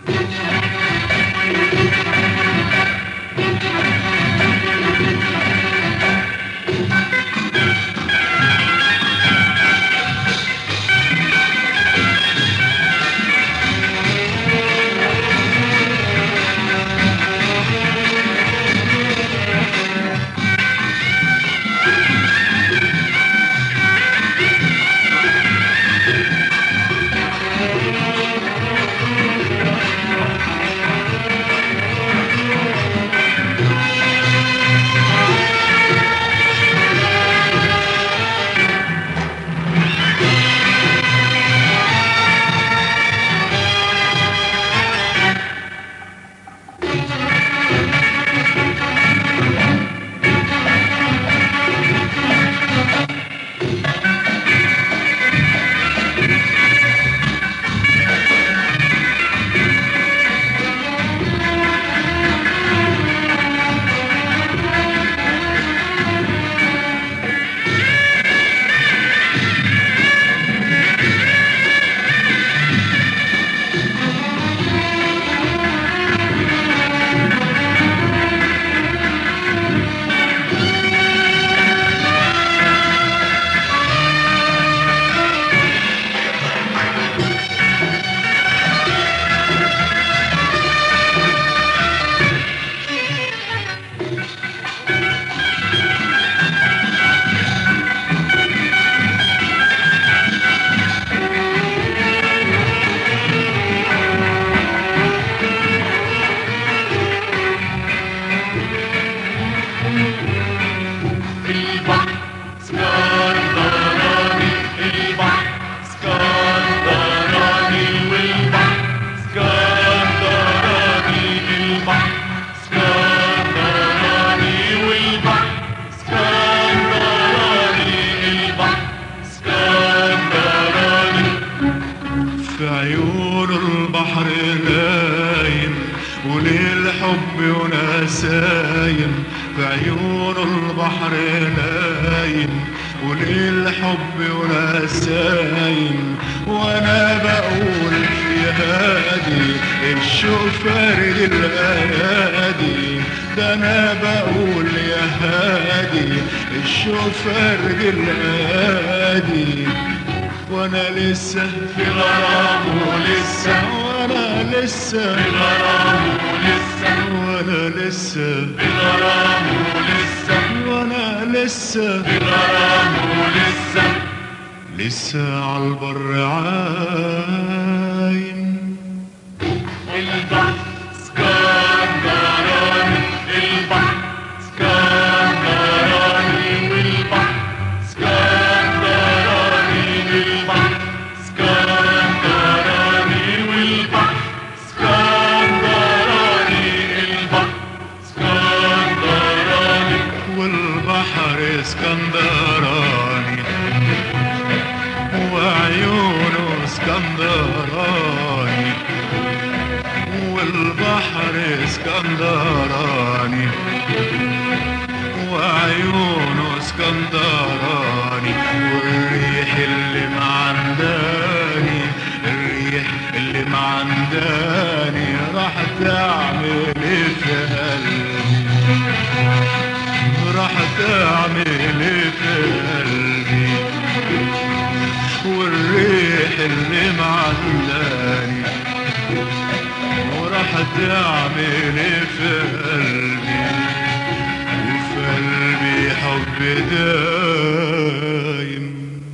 البحر اسكندراني البحر اسكندراني والبحر اسكندراني البحر اسكندراني والبحر اسكندراني البحر اسكندراني في عيون البحر نايم وللحب ونسايم في عيون البحر نايم وللحب ونسايم وانا بقول يا هادي الشوفر الهادي ده انا بقول يا هادي الشوفر الهادي وانا لسه في غرامه لسه وانا لسه في غرامه لسه وانا لسه في غرامه لسه وانا لسه في غرامه لسه لسه عالبر عايم البحر اسكندراني البحر اسكندراني والبحر اسكندراني البحر اسكندراني والبحر اسكندراني البحر اسكندراني والبحر اسكندراني وعيونه اسكندراني والبحر اسكندراني وعيونه اسكندراني والريح اللي معنداني الريح اللي معنداني راح تعمل إيه في قلبي راح تعمل إيه في قلبي والريح اللي معنداني وراح تعمل إيه في قلبي وفي قلبي حب دايم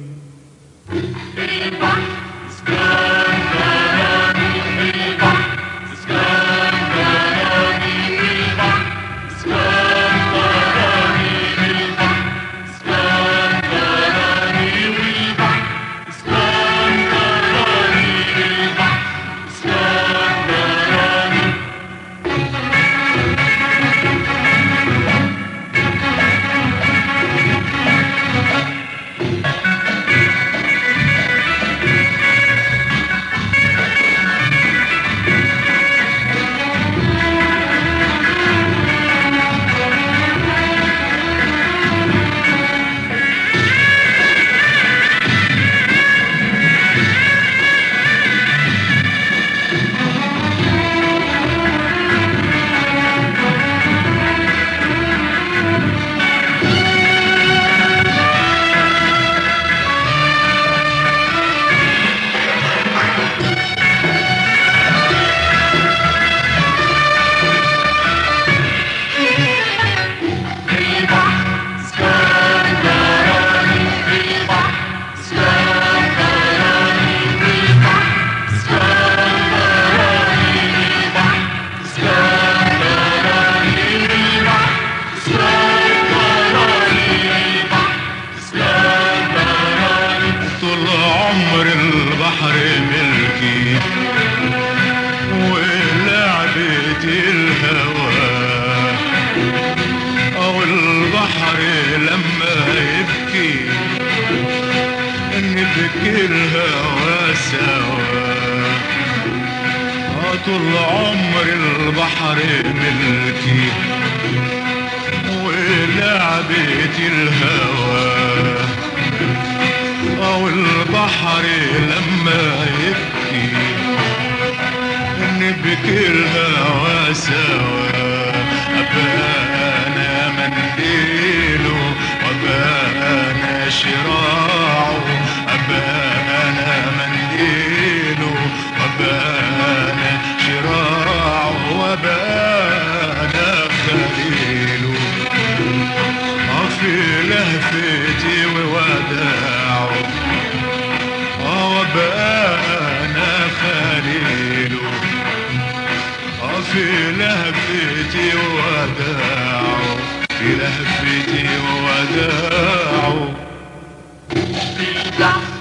البحر اسكندراني البحر اسكندراني البحر اسكندراني البحر اسكندراني والبحر اسكندراني البحر اسكندراني نبكي الهوى سوا طول عمر البحر ملكي ولعبة الهوى أو البحر لما يبكي نبكي الهوى سوا أبانا منديله وبانا شراعه أبانا منديله وبانا شراعه وبانا خليله في لهفتي ووداعه وبانا خليله في لهفتي ووداعه في لهفتي ووداعه بالبحر